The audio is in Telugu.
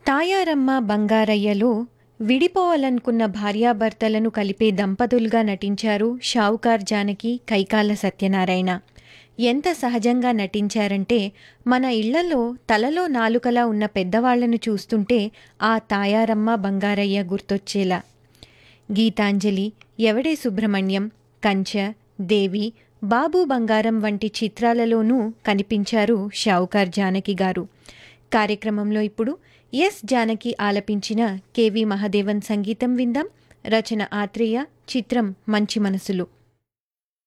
తాయారమ్మ బంగారయ్యలో విడిపోవాలనుకున్న భార్యాభర్తలను కలిపే దంపతులుగా నటించారు షావుకార్ జానకి కైకాల సత్యనారాయణ ఎంత సహజంగా నటించారంటే మన ఇళ్లలో తలలో నాలుకలా ఉన్న పెద్దవాళ్లను చూస్తుంటే ఆ తాయారమ్మ బంగారయ్య గుర్తొచ్చేలా గీతాంజలి ఎవడే సుబ్రహ్మణ్యం కంచ దేవి బాబు బంగారం వంటి చిత్రాలలోనూ కనిపించారు షావుకార్ జానకి గారు కార్యక్రమంలో ఇప్పుడు ఎస్ జానకి ఆలపించిన కెవి మహదేవన్ సంగీతం విందాం రచన ఆత్రేయ చిత్రం మంచి మనసులు